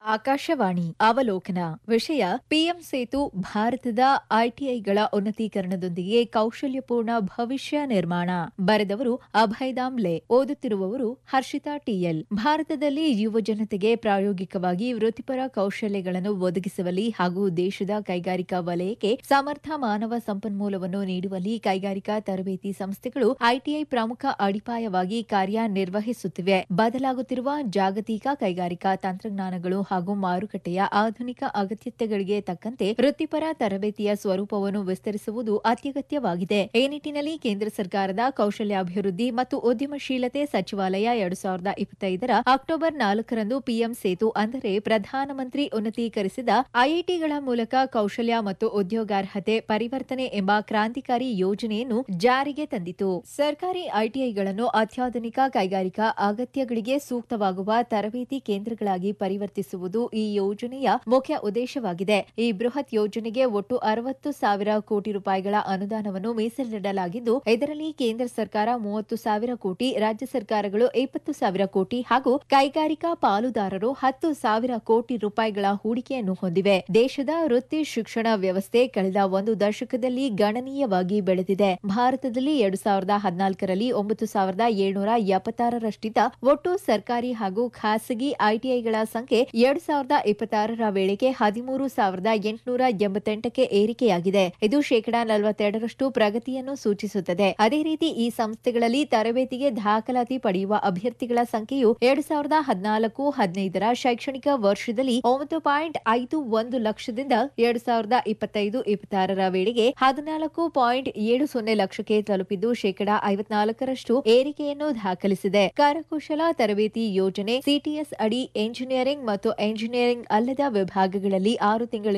ಆಕಾಶವಾಣಿ ಅವಲೋಕನ ವಿಷಯ ಪಿಎಂ ಸೇತು ಭಾರತದ ಐಟಿಐಗಳ ಉನ್ನತೀಕರಣದೊಂದಿಗೆ ಕೌಶಲ್ಯಪೂರ್ಣ ಭವಿಷ್ಯ ನಿರ್ಮಾಣ ಬರೆದವರು ಅಭಯ್ ದಾಮ್ಲೆ ಓದುತ್ತಿರುವವರು ಹರ್ಷಿತಾ ಟಿಎಲ್ ಭಾರತದಲ್ಲಿ ಯುವ ಜನತೆಗೆ ಪ್ರಾಯೋಗಿಕವಾಗಿ ವೃತ್ತಿಪರ ಕೌಶಲ್ಯಗಳನ್ನು ಒದಗಿಸುವಲ್ಲಿ ಹಾಗೂ ದೇಶದ ಕೈಗಾರಿಕಾ ವಲಯಕ್ಕೆ ಸಮರ್ಥ ಮಾನವ ಸಂಪನ್ಮೂಲವನ್ನು ನೀಡುವಲ್ಲಿ ಕೈಗಾರಿಕಾ ತರಬೇತಿ ಸಂಸ್ಥೆಗಳು ಐಟಿಐ ಪ್ರಮುಖ ಅಡಿಪಾಯವಾಗಿ ಕಾರ್ಯನಿರ್ವಹಿಸುತ್ತಿವೆ ಬದಲಾಗುತ್ತಿರುವ ಜಾಗತಿಕ ಕೈಗಾರಿಕಾ ತಂತ್ರಜ್ಞಾನಗಳು ಹಾಗೂ ಮಾರುಕಟ್ಟೆಯ ಆಧುನಿಕ ಅಗತ್ಯತೆಗಳಿಗೆ ತಕ್ಕಂತೆ ವೃತ್ತಿಪರ ತರಬೇತಿಯ ಸ್ವರೂಪವನ್ನು ವಿಸ್ತರಿಸುವುದು ಅತ್ಯಗತ್ಯವಾಗಿದೆ ಈ ನಿಟ್ಟಿನಲ್ಲಿ ಕೇಂದ್ರ ಸರ್ಕಾರದ ಕೌಶಲ್ಯಾಭಿವೃದ್ಧಿ ಮತ್ತು ಉದ್ಯಮಶೀಲತೆ ಸಚಿವಾಲಯ ಎರಡು ಸಾವಿರದ ಇಪ್ಪತ್ತೈದರ ಅಕ್ಟೋಬರ್ ನಾಲ್ಕರಂದು ಪಿಎಂ ಸೇತು ಅಂದರೆ ಪ್ರಧಾನಮಂತ್ರಿ ಉನ್ನತೀಕರಿಸಿದ ಐಐಟಿಗಳ ಮೂಲಕ ಕೌಶಲ್ಯ ಮತ್ತು ಉದ್ಯೋಗಾರ್ಹತೆ ಪರಿವರ್ತನೆ ಎಂಬ ಕ್ರಾಂತಿಕಾರಿ ಯೋಜನೆಯನ್ನು ಜಾರಿಗೆ ತಂದಿತು ಸರ್ಕಾರಿ ಐಟಿಐಗಳನ್ನು ಅತ್ಯಾಧುನಿಕ ಕೈಗಾರಿಕಾ ಅಗತ್ಯಗಳಿಗೆ ಸೂಕ್ತವಾಗುವ ತರಬೇತಿ ಕೇಂದ್ರಗಳಾಗಿ ಪರಿವರ್ತಿಸುವುದು ಈ ಯೋಜನೆಯ ಮುಖ್ಯ ಉದ್ದೇಶವಾಗಿದೆ ಈ ಬೃಹತ್ ಯೋಜನೆಗೆ ಒಟ್ಟು ಅರವತ್ತು ಸಾವಿರ ಕೋಟಿ ರೂಪಾಯಿಗಳ ಅನುದಾನವನ್ನು ಮೀಸಲಿಡಲಾಗಿದ್ದು ಇದರಲ್ಲಿ ಕೇಂದ್ರ ಸರ್ಕಾರ ಮೂವತ್ತು ಸಾವಿರ ಕೋಟಿ ರಾಜ್ಯ ಸರ್ಕಾರಗಳು ಇಪ್ಪತ್ತು ಸಾವಿರ ಕೋಟಿ ಹಾಗೂ ಕೈಗಾರಿಕಾ ಪಾಲುದಾರರು ಹತ್ತು ಸಾವಿರ ಕೋಟಿ ರೂಪಾಯಿಗಳ ಹೂಡಿಕೆಯನ್ನು ಹೊಂದಿವೆ ದೇಶದ ವೃತ್ತಿ ಶಿಕ್ಷಣ ವ್ಯವಸ್ಥೆ ಕಳೆದ ಒಂದು ದಶಕದಲ್ಲಿ ಗಣನೀಯವಾಗಿ ಬೆಳೆದಿದೆ ಭಾರತದಲ್ಲಿ ಎರಡು ಸಾವಿರದ ಹದಿನಾಲ್ಕರಲ್ಲಿ ಒಂಬತ್ತು ಸಾವಿರದ ಏಳ್ನೂರ ಎಪ್ಪತ್ತಾರರಷ್ಟಿದ್ದ ಒಟ್ಟು ಸರ್ಕಾರಿ ಹಾಗೂ ಖಾಸಗಿ ಐಟಿಐಗಳ ಸಂಖ್ಯೆ ಎರಡು ಸಾವಿರದ ಇಪ್ಪತ್ತಾರರ ವೇಳೆಗೆ ಹದಿಮೂರು ಸಾವಿರದ ಎಂಟುನೂರ ಎಂಬತ್ತೆಂಟಕ್ಕೆ ಏರಿಕೆಯಾಗಿದೆ ಇದು ಶೇಕಡಾ ನಲವತ್ತೆರಡರಷ್ಟು ಪ್ರಗತಿಯನ್ನು ಸೂಚಿಸುತ್ತದೆ ಅದೇ ರೀತಿ ಈ ಸಂಸ್ಥೆಗಳಲ್ಲಿ ತರಬೇತಿಗೆ ದಾಖಲಾತಿ ಪಡೆಯುವ ಅಭ್ಯರ್ಥಿಗಳ ಸಂಖ್ಯೆಯು ಎರಡು ಸಾವಿರದ ಹದಿನಾಲ್ಕು ಹದಿನೈದರ ಶೈಕ್ಷಣಿಕ ವರ್ಷದಲ್ಲಿ ಒಂಬತ್ತು ಪಾಯಿಂಟ್ ಐದು ಒಂದು ಲಕ್ಷದಿಂದ ಎರಡು ಸಾವಿರದ ಇಪ್ಪತ್ತೈದು ಇಪ್ಪತ್ತಾರರ ವೇಳೆಗೆ ಹದಿನಾಲ್ಕು ಪಾಯಿಂಟ್ ಏಳು ಸೊನ್ನೆ ಲಕ್ಷಕ್ಕೆ ತಲುಪಿದ್ದು ಶೇಕಡಾ ಐವತ್ನಾಲ್ಕರಷ್ಟು ಏರಿಕೆಯನ್ನು ದಾಖಲಿಸಿದೆ ಕರಕುಶಲ ತರಬೇತಿ ಯೋಜನೆ ಸಿಟಿಎಸ್ ಅಡಿ ಎಂಜಿನಿಯರಿಂಗ್ ಮತ್ತು ಎಂಜಿನಿಯರಿಂಗ್ ಅಲ್ಲದ ವಿಭಾಗಗಳಲ್ಲಿ ಆರು ತಿಂಗಳ